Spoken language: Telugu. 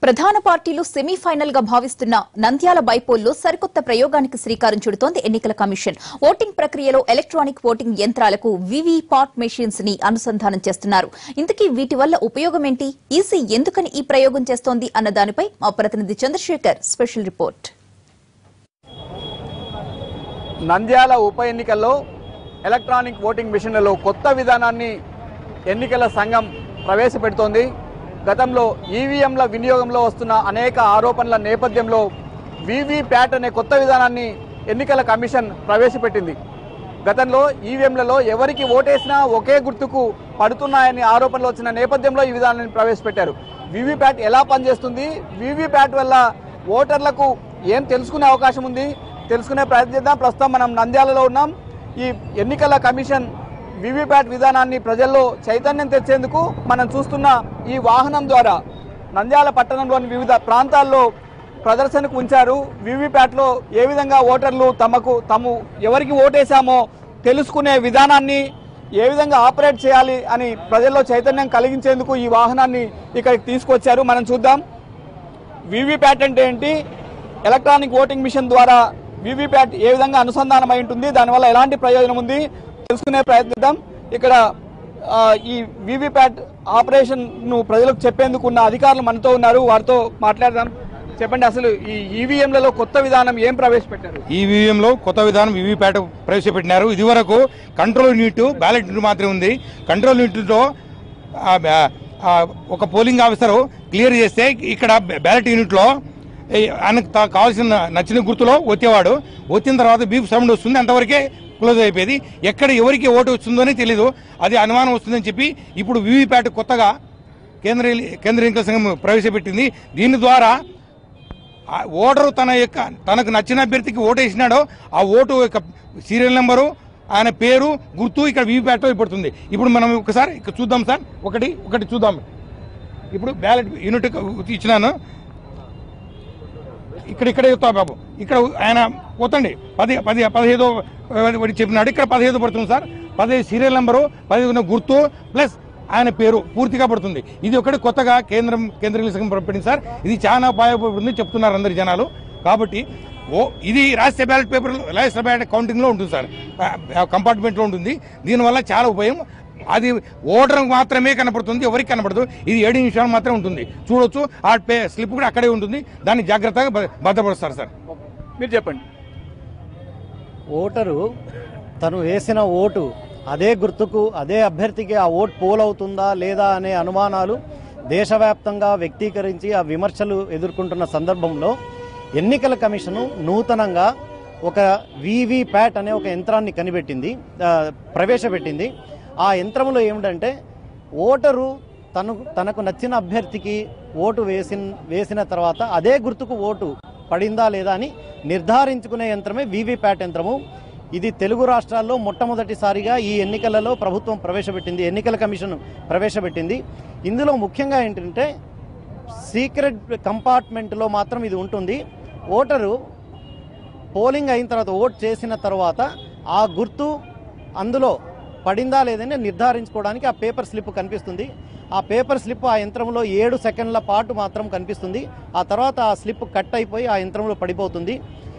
ప్రధాన పార్టీలు సెమీఫైనల్ గా భావిస్తున్న నంద్యాల బైపోల్లో సరికొత్త ప్రయోగానికి శ్రీకారం చుడుతోంది ఎన్నికల కమిషన్ ఓటింగ్ ప్రక్రియలో ఎలక్ట్రానిక్ ఓటింగ్ యంత్రాలకు వివి పాట్ మెషిన్స్ ని అనుసంధానం చేస్తున్నారు ఇంతకీ వీటి వల్ల ఉపయోగం ఏంటి ఈసీ ఎందుకని ఈ ప్రయోగం చేస్తోంది అన్న దానిపై మా ప్రతినిధి చంద్రశేఖర్ స్పెషల్ రిపోర్ట్ నంద్యాల ఉప ఎన్నికల్లో ఎలక్ట్రానిక్ ఓటింగ్ మిషన్లలో కొత్త విధానాన్ని ఎన్నికల సంఘం ప్రవేశపెడుతోంది గతంలో ఈవీఎంల వినియోగంలో వస్తున్న అనేక ఆరోపణల నేపథ్యంలో వీవీప్యాట్ అనే కొత్త విధానాన్ని ఎన్నికల కమిషన్ ప్రవేశపెట్టింది గతంలో ఈవీఎంలలో ఎవరికి ఓటేసినా ఒకే గుర్తుకు పడుతున్నాయని ఆరోపణలు వచ్చిన నేపథ్యంలో ఈ విధానాన్ని ప్రవేశపెట్టారు వీవీప్యాట్ ఎలా పనిచేస్తుంది వీవీప్యాట్ వల్ల ఓటర్లకు ఏం తెలుసుకునే అవకాశం ఉంది తెలుసుకునే ప్రయత్నం చేద్దాం ప్రస్తుతం మనం నంద్యాలలో ఉన్నాం ఈ ఎన్నికల కమిషన్ వివిప్యాట్ విధానాన్ని ప్రజల్లో చైతన్యం తెచ్చేందుకు మనం చూస్తున్న ఈ వాహనం ద్వారా నంద్యాల పట్టణంలోని వివిధ ప్రాంతాల్లో ప్రదర్శనకు ఉంచారు వివిప్యాట్లో ఏ విధంగా ఓటర్లు తమకు తాము ఎవరికి ఓటేశామో తెలుసుకునే విధానాన్ని ఏ విధంగా ఆపరేట్ చేయాలి అని ప్రజల్లో చైతన్యం కలిగించేందుకు ఈ వాహనాన్ని ఇక్కడికి తీసుకొచ్చారు మనం చూద్దాం వివిప్యాట్ అంటే ఏంటి ఎలక్ట్రానిక్ ఓటింగ్ మిషన్ ద్వారా వివిప్యాట్ ఏ విధంగా అనుసంధానం అయి ఉంటుంది దానివల్ల ఎలాంటి ప్రయోజనం ఉంది తెలుసుకునే ప్రయత్నిద్దాం ఇక్కడ ఆ, ఈ వివిప్యాట్ ఆపరేషన్ ను ప్రజలకు చెప్పేందుకు ఉన్న అధికారులు మనతో ఉన్నారు వారితో మాట్లాడదాం చెప్పండి అసలు ఈ ఈవీఎంలలో కొత్త విధానం ఏం ప్రవేశపెట్టారు ఈవీఎంలో కొత్త విధానం వీవీప్యాట్ ప్రవేశపెట్టినారు ఇదివరకు కంట్రోల్ యూనిట్ బ్యాలెట్ యూనిట్ మాత్రమే ఉంది కంట్రోల్ యూనిట్లో ఆ, బ్యా- ఆ, ఒక పోలింగ్ ఆఫీసర్ క్లియర్ చేస్తే ఇక్కడ బ్యాలెట్ యూనిట్లో ఈ ఆయనకు తా- కావాల్సిన నచ్చిన గుర్తులో వచ్చేవాడు వచ్చిన తర్వాత బీఫ్ సౌండ్ వస్తుంది అంతవరకే క్లోజ్ అయిపోయేది ఎక్కడ ఎవరికి ఓటు వస్తుందో తెలీదు అది అనుమానం వస్తుందని చెప్పి ఇప్పుడు వీవీప్యాట్ కొత్తగా కేంద్ర కేంద్ర ఎన్నికల సంఘం ప్రవేశపెట్టింది దీని ద్వారా ఆ ఓటరు తన యొక్క తనకు నచ్చిన అభ్యర్థికి ఓటు వేసినాడో ఆ ఓటు యొక్క సీరియల్ నెంబరు ఆయన పేరు గుర్తు ఇక్కడ వీవీప్యాట్లో పడుతుంది ఇప్పుడు మనం ఒకసారి ఇక్కడ చూద్దాం సార్ ఒకటి ఒకటి చూద్దాం ఇప్పుడు బ్యాలెట్ యూనిట్ ఇచ్చినాను ఇక్కడ ఇక్కడ చెప్తా బాబు ఇక్కడ ఆయన పోతండి పది పది పదిహేదో వాడి చెప్పినాడు ఇక్కడ పదిహేదు పడుతుంది సార్ పదిహేదు సీరియల్ నెంబరు పదిహేను గుర్తు ప్లస్ ఆయన పేరు పూర్తిగా పడుతుంది ఇది ఒకటి కొత్తగా కేంద్రం కేంద్ర ఎన్నికల సంఘం పెట్టింది సార్ ఇది చాలా ఉపయోగపడుతుంది చెప్తున్నారు అందరు జనాలు కాబట్టి ఓ ఇది రాష్ట్ర బ్యాలెట్ పేపర్ రాష్ట్ర బ్యాలెట్ కౌంటింగ్లో ఉంటుంది సార్ కంపార్ట్మెంట్లో ఉంటుంది దీనివల్ల చాలా ఉపయోగం అది ఓటర్ మాత్రమే కనపడుతుంది ఎవరికి కనపడదు ఇది ఏడు నిమిషాలు మాత్రమే ఉంటుంది చూడొచ్చు ఆ పే స్లిప్ కూడా అక్కడే ఉంటుంది దాన్ని జాగ్రత్తగా భ- భద్రపరుస్తారు సార్ మీరు చెప్పండి ఓటరు తను వేసిన ఓటు అదే గుర్తుకు అదే అభ్యర్థికి ఆ ఓటు పోలవుతుందా లేదా అనే అనుమానాలు దేశవ్యాప్తంగా వ్యక్తీకరించి ఆ విమర్శలు ఎదుర్కొంటున్న సందర్భంలో ఎన్నికల కమిషను నూతనంగా ఒక వివి ప్యాట్ అనే ఒక యంత్రాన్ని కనిపెట్టింది ఆ, ప్రవేశపెట్టింది ఆ యంత్రంలో ఏమిటంటే ఓటరు తను తనకు నచ్చిన అభ్యర్థికి ఓటు వేసిన వేసిన తర్వాత అదే గుర్తుకు ఓటు పడిందా లేదా అని నిర్ధారించుకునే యంత్రమే వీవీప్యాట్ యంత్రము ఇది తెలుగు రాష్ట్రాల్లో మొట్టమొదటిసారిగా ఈ ఎన్నికలలో ప్రభుత్వం ప్రవేశపెట్టింది ఎన్నికల కమిషన్ ప్రవేశపెట్టింది ఇందులో ముఖ్యంగా ఏంటంటే సీక్రెట్ కంపార్ట్మెంట్లో మాత్రం ఇది ఉంటుంది ఓటరు పోలింగ్ అయిన తర్వాత ఓట్ చేసిన తర్వాత ఆ గుర్తు అందులో పడిందా లేదని నిర్ధారించుకోవడానికి ఆ పేపర్ స్లిప్ కనిపిస్తుంది ఆ పేపర్ స్లిప్ ఆ యంత్రంలో ఏడు సెకండ్ల పాటు మాత్రం కనిపిస్తుంది ఆ తర్వాత ఆ స్లిప్ కట్ అయిపోయి ఆ యంత్రంలో పడిపోతుంది